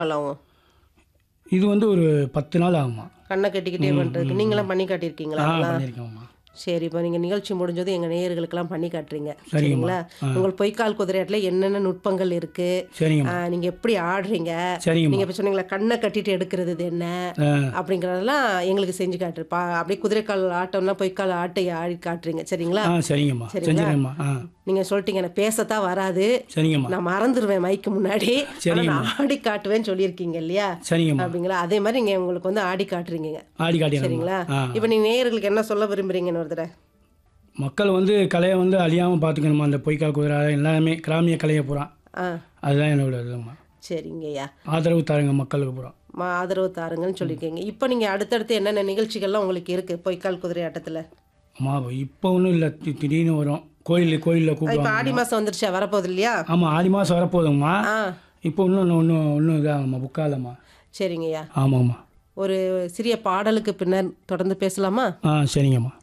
நாள் ஆகும் இது வந்து ஒரு பத்து நாள் ஆகுமா கண்ணை கட்டிக்கிட்டே பண்ணுறதுக்கு நீங்களாம் பண்ணி காட்டியிருக்கீங்களா ஆ அதெல்லாம்? பண்ணியிருக்கோம்மா சரி இப்போ நீங்கள் நிகழ்ச்சி முடிஞ்சதும் எங்கள் நேயர்களுக்கெல்லாம் பண்ணி காட்டுறீங்க சரிங்கம்மா. சரிங்களா உங்கள் பொய்க்கால் குதிரையாட்டில் என்னென்ன நுட்பங்கள் இருக்குது சரிங்கம்மா நீங்கள் எப்படி ஆடுறீங்க சரிங்கம்மா நீங்கள் இப்போ சொன்னீங்களா கண்ணை கட்டிட்டு எடுக்கிறது இது என்ன ஆ அப்படிங்கிறதெல்லாம் எங்களுக்கு செஞ்சு காட்டுருப்பா அப்படியே குதிரைக்கால் ஆட்டம்னா பொய்க்கால் ஆட்டை ஆடி காட்டுறீங்க சரிங்களா ஆ சரிங்கம்மா சரிங்களா? செஞ்சுக்கிறேம்மா ஆ நீங்கள் சொல்லிட்டீங்க எனக்கு பேசத்தான் வராது சரிங்கம்மா நான் மறந்துடுவேன் மைக்கு முன்னாடி ஆனா சரிங்கம்மா. நான் ஆடி காட்டுவேன்னு சொல்லியிருக்கீங்க இல்லையா சரிங்கம்மா அப்படிங்களா அதே மாதிரி நீங்கள் உங்களுக்கு வந்து ஆடி காட்டுறீங்க ஆடி காட்டிடுறேம்மா சரிங்களா ஆ இப்போ நீங்கள் நேயர்களுக்கு என்ன சொல்ல விரும்புறீங்கன்னு ஒரு தடவை மக்கள் வந்து கலையை வந்து அழியாமல் பார்த்துக்கணுமா அந்த பொய்க்கால் குதிரை எல்லாமே கிராமிய கலையை பூரா ஆ அதுதான் என்னோட இதுமா சரிங்கய்யா ஆதரவு தாருங்க மக்களுக்கு பூரா மா ஆதரவு தாருங்கன்னு சொல்லியிருக்கீங்க இப்போ நீங்கள் அடுத்தடுத்து என்னென்ன நிகழ்ச்சிகள்லாம் உங்களுக்கு இருக்குது பொய்க்கால் குதிரை ஆட்டத்தில் அம்மா இப்போ ஒன்றும் இல்லை தி- திடீர்னு வரும் கோயில் கோயிலில் இப்போ கூப்பிடுவாங்க ஆடி மாதம் வந்துருச்சா வரப்போகுது இல்லையா ஆமாம் ஆடி மாதம் வரப்போகுதுங்கம்மா ஆ இப்போ இன்னும் ஒன்றும் ஒன்றும் இதாகம்மா புக்காலம்மா சரிங்கய்யா ஆமாம்மா ஒரு சிறிய பாடலுக்கு பின்னர் தொடர்ந்து பேசலாமா ஆ சரிங்கம்மா